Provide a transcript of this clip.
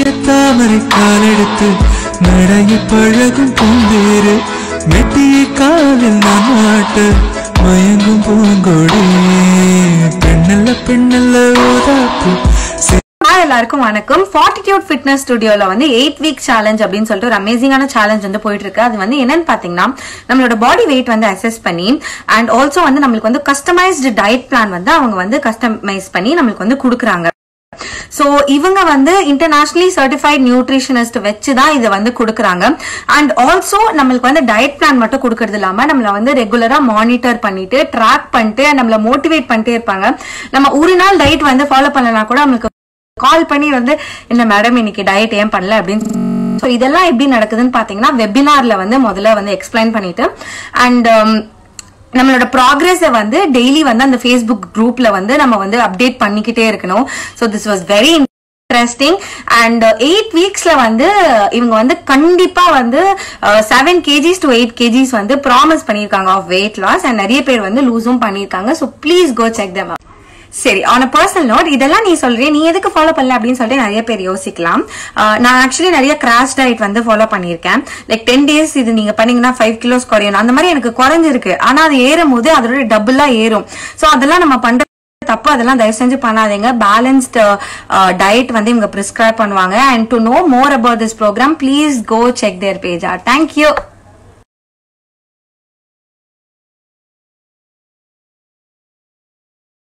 மெல்லிய தாமரை காலெடுத்து நடைய பழகும் பூந்தேரு மெட்டிய காலில் நான் மாட்ட மயங்கும் பூங்கொடி பெண்ணல்ல பெண்ணல்ல ஓதாப்பு ஹாய் எல்லாருக்கும் வணக்கம் ஃபார்ட்டிடியூட் ஃபிட்னஸ் ஸ்டுடியோல வந்து எயிட் வீக் சேலஞ்ச் அப்படின்னு சொல்லிட்டு ஒரு அமேசிங்கான சேலஞ்ச் வந்து போயிட்டு இருக்கு அது வந்து என்னன்னு பாத்தீங்கன்னா நம்மளோட பாடி வெயிட் வந்து அசஸ் பண்ணி அண்ட் ஆல்சோ வந்து நம்மளுக்கு வந்து கஸ்டமைஸ்டு டயட் பிளான் வந்து அவங்க வந்து கஸ்டமைஸ் பண்ணி நம்மளுக்கு வந்து கொடுக்குறாங்க சோ இவங்க வந்து இன்டர்நேஷனலி சர்டிஃபைட் நியூட்ரிஷனிஸ்ட் வச்சு தான் இதை வந்து கொடுக்குறாங்க அண்ட் ஆல்சோ நம்மளுக்கு வந்து டயட் பிளான் மட்டும் கொடுக்கறது இல்லாம நம்மள வந்து ரெகுலரா மானிட்டர் பண்ணிட்டு ட்ராக் பண்ணிட்டு நம்மள மோட்டிவேட் பண்ணிட்டே இருப்பாங்க நம்ம ஒரு நாள் டயட் வந்து ஃபாலோ பண்ணலனா கூட நம்மளுக்கு கால் பண்ணி வந்து என்ன மேடம் இன்னைக்கு டயட் ஏன் பண்ணல அப்படின்னு ஸோ இதெல்லாம் எப்படி நடக்குதுன்னு பாத்தீங்கன்னா வெபினார்ல வந்து முதல்ல வந்து எக்ஸ்பிளைன் பண்ணிட்டு அண்ட் நம்மளோட ப்ராக்ரஸை வந்து டெய்லி வந்து அந்த ஃபேஸ்புக் குரூப்ல வந்து நம்ம வந்து அப்டேட் பண்ணிக்கிட்டே இருக்கணும் so this was very interesting and eight வீக்ஸ்ல வந்து இவங்க வந்து கண்டிப்பா வந்து seven kgs to eight kgs வந்து ப்ராமிஸ் பண்ணியிருக்காங்க ஆஃப் வெயிட் லாஸ் அண்ட் நிறைய பேர் வந்து லூஸும் பண்ணியிருக்காங்க so please go check them சரி ஆன் அ பர்சனல் நோட் இதெல்லாம் நீ சொல்றே நீ எதுக்கு ஃபாலோ பண்ணல அப்படின்னு சொல்லிட்டு நிறைய பேர் யோசிக்கலாம் அஹ் நான் ஆக்சுவலி நிறைய கிராஷ் டயட் வந்து ஃபாலோ பண்ணியிருக்கேன் லைக் டென் டேஸ் இது நீங்க பண்ணீங்கன்னா ஃபைவ் கிலோஸ் குறையணும் அந்த மாதிரி எனக்கு குறைஞ்சிருக்கு ஆனா அது ஏறும் போது அதோட டபுளா ஏறும் சோ அதெல்லாம் நம்ம பண்ற தப்பு அதெல்லாம் தயவு செஞ்சு பண்ணாதீங்க பேலன்ஸ்டு டயட் வந்து இவங்க பிரிஸ்கிரைப் பண்ணுவாங்க and to know more about this program please go check their page thank you